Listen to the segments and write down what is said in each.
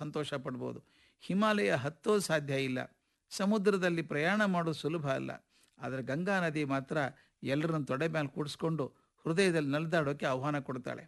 ಸಂತೋಷ ಪಡ್ಬೋದು ಹಿಮಾಲಯ ಹತ್ತೋದು ಸಾಧ್ಯ ಇಲ್ಲ ಸಮುದ್ರದಲ್ಲಿ ಪ್ರಯಾಣ ಮಾಡೋದು ಸುಲಭ ಅಲ್ಲ ಆದರೆ ಗಂಗಾ ನದಿ ಮಾತ್ರ ಎಲ್ಲರನ್ನು ತೊಡೆ ಮೇಲೆ ಕೂಡಿಸ್ಕೊಂಡು ಹೃದಯದಲ್ಲಿ ನಲಿದಾಡೋಕ್ಕೆ ಆಹ್ವಾನ ಕೊಡ್ತಾಳೆ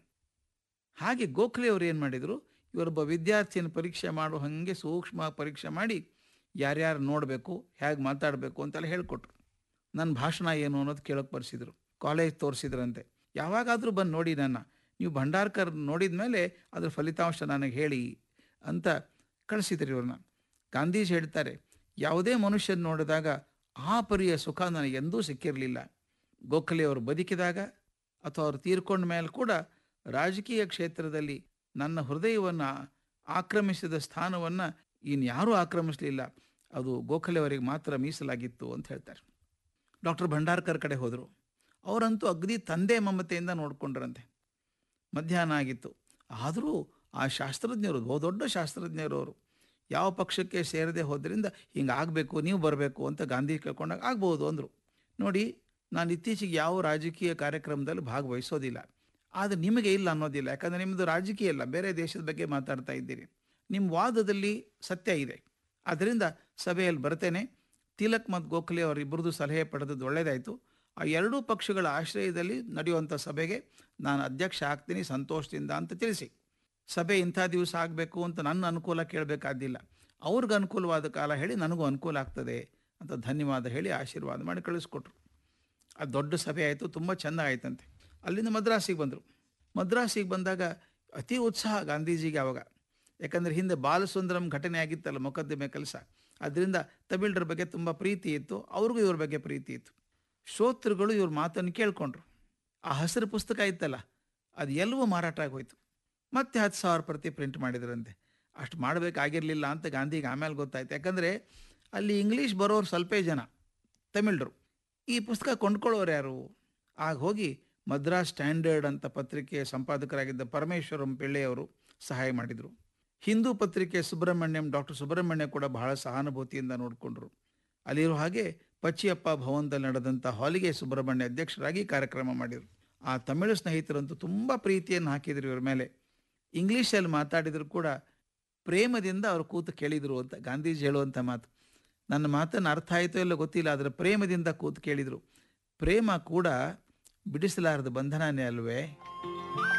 ಹಾಗೆ ಗೋಖಲೆ ಅವರು ಏನು ಮಾಡಿದರು ಇವರೊಬ್ಬ ವಿದ್ಯಾರ್ಥಿಯನ್ನು ಪರೀಕ್ಷೆ ಮಾಡೋ ಹಾಗೆ ಸೂಕ್ಷ್ಮ ಪರೀಕ್ಷೆ ಮಾಡಿ ಯಾರ್ಯಾರು ನೋಡಬೇಕು ಹೇಗೆ ಮಾತಾಡಬೇಕು ಅಂತೆಲ್ಲ ಹೇಳಿಕೊಟ್ರು ನನ್ನ ಭಾಷಣ ಏನು ಅನ್ನೋದು ಕೇಳೋಕೆ ಬರ್ಸಿದ್ರು ಕಾಲೇಜ್ ತೋರಿಸಿದ್ರಂತೆ ಯಾವಾಗಾದರೂ ಬಂದು ನೋಡಿ ನನ್ನ ನೀವು ಭಂಡಾರ್ಕರ್ ನೋಡಿದ ಮೇಲೆ ಅದ್ರ ಫಲಿತಾಂಶ ನನಗೆ ಹೇಳಿ ಅಂತ ಕಳಿಸಿದ್ರಿ ಇವ್ರನ್ನ ಗಾಂಧೀಜಿ ಹೇಳ್ತಾರೆ ಯಾವುದೇ ಮನುಷ್ಯನ ನೋಡಿದಾಗ ಆ ಪರಿಯ ಸುಖ ನನಗೆ ಎಂದೂ ಸಿಕ್ಕಿರಲಿಲ್ಲ ಗೋಖಲೆ ಅವರು ಬದುಕಿದಾಗ ಅಥವಾ ಅವರು ತೀರ್ಕೊಂಡ ಮೇಲೆ ಕೂಡ ರಾಜಕೀಯ ಕ್ಷೇತ್ರದಲ್ಲಿ ನನ್ನ ಹೃದಯವನ್ನು ಆಕ್ರಮಿಸಿದ ಸ್ಥಾನವನ್ನು ಇನ್ಯಾರೂ ಆಕ್ರಮಿಸಲಿಲ್ಲ ಅದು ಗೋಖಲೆ ಅವರಿಗೆ ಮಾತ್ರ ಮೀಸಲಾಗಿತ್ತು ಅಂತ ಹೇಳ್ತಾರೆ ಡಾಕ್ಟರ್ ಭಂಡಾರ್ಕರ್ ಕಡೆ ಹೋದರು ಅವರಂತೂ ಅಗದಿ ತಂದೆ ಮಮತೆಯಿಂದ ನೋಡಿಕೊಂಡ್ರಂತೆ ಮಧ್ಯಾಹ್ನ ಆಗಿತ್ತು ಆದರೂ ಆ ಶಾಸ್ತ್ರಜ್ಞರು ಬಹುದೊಡ್ಡ ಶಾಸ್ತ್ರಜ್ಞರು ಅವರು ಯಾವ ಪಕ್ಷಕ್ಕೆ ಸೇರದೆ ಹೋದ್ರಿಂದ ಹಿಂಗೆ ಆಗಬೇಕು ನೀವು ಬರಬೇಕು ಅಂತ ಗಾಂಧಿ ಕೇಳ್ಕೊಂಡಾಗ ಆಗ್ಬೋದು ಅಂದರು ನೋಡಿ ನಾನು ಇತ್ತೀಚೆಗೆ ಯಾವ ರಾಜಕೀಯ ಕಾರ್ಯಕ್ರಮದಲ್ಲಿ ಭಾಗವಹಿಸೋದಿಲ್ಲ ಆದರೆ ನಿಮಗೆ ಇಲ್ಲ ಅನ್ನೋದಿಲ್ಲ ಯಾಕಂದರೆ ನಿಮ್ಮದು ರಾಜಕೀಯ ಇಲ್ಲ ಬೇರೆ ದೇಶದ ಬಗ್ಗೆ ಮಾತಾಡ್ತಾ ಇದ್ದೀರಿ ನಿಮ್ಮ ವಾದದಲ್ಲಿ ಸತ್ಯ ಇದೆ ಆದ್ದರಿಂದ ಸಭೆಯಲ್ಲಿ ಬರ್ತೇನೆ ತಿಲಕ್ ಮತ್ತು ಗೋಖಲೆ ಅವರಿಬ್ಬರದು ಸಲಹೆ ಪಡೆದದ್ದು ಒಳ್ಳೆಯದಾಯಿತು ಆ ಎರಡೂ ಪಕ್ಷಗಳ ಆಶ್ರಯದಲ್ಲಿ ನಡೆಯುವಂಥ ಸಭೆಗೆ ನಾನು ಅಧ್ಯಕ್ಷ ಆಗ್ತೀನಿ ಸಂತೋಷದಿಂದ ಅಂತ ತಿಳಿಸಿ ಸಭೆ ಇಂಥ ದಿವಸ ಆಗಬೇಕು ಅಂತ ನನ್ನ ಅನುಕೂಲ ಕೇಳಬೇಕಾದಿಲ್ಲ ಅವ್ರಿಗೆ ಅನುಕೂಲವಾದ ಕಾಲ ಹೇಳಿ ನನಗೂ ಅನುಕೂಲ ಆಗ್ತದೆ ಅಂತ ಧನ್ಯವಾದ ಹೇಳಿ ಆಶೀರ್ವಾದ ಮಾಡಿ ಕಳಿಸ್ಕೊಟ್ರು ಅದು ದೊಡ್ಡ ಸಭೆ ಆಯಿತು ತುಂಬ ಚೆಂದ ಆಯ್ತಂತೆ ಅಲ್ಲಿಂದ ಮದ್ರಾಸಿಗೆ ಬಂದರು ಮದ್ರಾಸಿಗೆ ಬಂದಾಗ ಅತಿ ಉತ್ಸಾಹ ಗಾಂಧೀಜಿಗೆ ಆವಾಗ ಯಾಕಂದರೆ ಹಿಂದೆ ಬಾಲಸುಂದರಂ ಘಟನೆ ಆಗಿತ್ತಲ್ಲ ಮೊಕದ್ದಮೆ ಕೆಲಸ ಅದರಿಂದ ತಮಿಳರ ಬಗ್ಗೆ ತುಂಬ ಪ್ರೀತಿ ಇತ್ತು ಅವ್ರಿಗೂ ಇವ್ರ ಬಗ್ಗೆ ಪ್ರೀತಿ ಇತ್ತು ಶ್ರೋತೃಗಳು ಇವ್ರ ಮಾತನ್ನು ಕೇಳ್ಕೊಂಡ್ರು ಆ ಹಸಿರು ಪುಸ್ತಕ ಇತ್ತಲ್ಲ ಅದು ಎಲ್ಲವೂ ಮಾರಾಟ ಆಗೋಯ್ತು ಮತ್ತೆ ಹತ್ತು ಸಾವಿರ ಪ್ರತಿ ಪ್ರಿಂಟ್ ಮಾಡಿದ್ರಂತೆ ಅಷ್ಟು ಮಾಡಬೇಕಾಗಿರಲಿಲ್ಲ ಅಂತ ಗಾಂಧಿಗೆ ಆಮೇಲೆ ಗೊತ್ತಾಯ್ತು ಯಾಕಂದರೆ ಅಲ್ಲಿ ಇಂಗ್ಲೀಷ್ ಬರೋರು ಸ್ವಲ್ಪೇ ಜನ ತಮಿಳರು ಈ ಪುಸ್ತಕ ಕೊಂಡ್ಕೊಳ್ಳೋರು ಯಾರು ಆಗ ಹೋಗಿ ಮದ್ರಾಸ್ ಸ್ಟ್ಯಾಂಡರ್ಡ್ ಅಂತ ಪತ್ರಿಕೆಯ ಸಂಪಾದಕರಾಗಿದ್ದ ಪರಮೇಶ್ವರಂ ಪಿಳ್ಳೆಯವರು ಸಹಾಯ ಮಾಡಿದರು ಹಿಂದೂ ಪತ್ರಿಕೆ ಸುಬ್ರಹ್ಮಣ್ಯಂ ಡಾಕ್ಟರ್ ಸುಬ್ರಹ್ಮಣ್ಯ ಕೂಡ ಬಹಳ ಸಹಾನುಭೂತಿಯಿಂದ ನೋಡಿಕೊಂಡ್ರು ಅಲ್ಲಿರೋ ಹಾಗೆ ಪಚ್ಚಿಯಪ್ಪ ಭವನದಲ್ಲಿ ನಡೆದಂಥ ಹಾಲಿಗೆ ಸುಬ್ರಹ್ಮಣ್ಯ ಅಧ್ಯಕ್ಷರಾಗಿ ಕಾರ್ಯಕ್ರಮ ಮಾಡಿದರು ಆ ತಮಿಳು ಸ್ನೇಹಿತರಂತೂ ತುಂಬ ಪ್ರೀತಿಯನ್ನು ಹಾಕಿದ್ರು ಇವ್ರ ಮೇಲೆ ಇಂಗ್ಲೀಷಲ್ಲಿ ಮಾತಾಡಿದ್ರು ಕೂಡ ಪ್ರೇಮದಿಂದ ಅವರು ಕೂತು ಕೇಳಿದರು ಅಂತ ಗಾಂಧೀಜಿ ಹೇಳುವಂಥ ಮಾತು ನನ್ನ ಮಾತನ್ನು ಅರ್ಥ ಆಯಿತೋ ಇಲ್ಲ ಗೊತ್ತಿಲ್ಲ ಆದರೆ ಪ್ರೇಮದಿಂದ ಕೂತು ಕೇಳಿದರು ಪ್ರೇಮ ಕೂಡ ಬಿಡಿಸಲಾರದ ಬಂಧನನೇ ಅಲ್ವೇ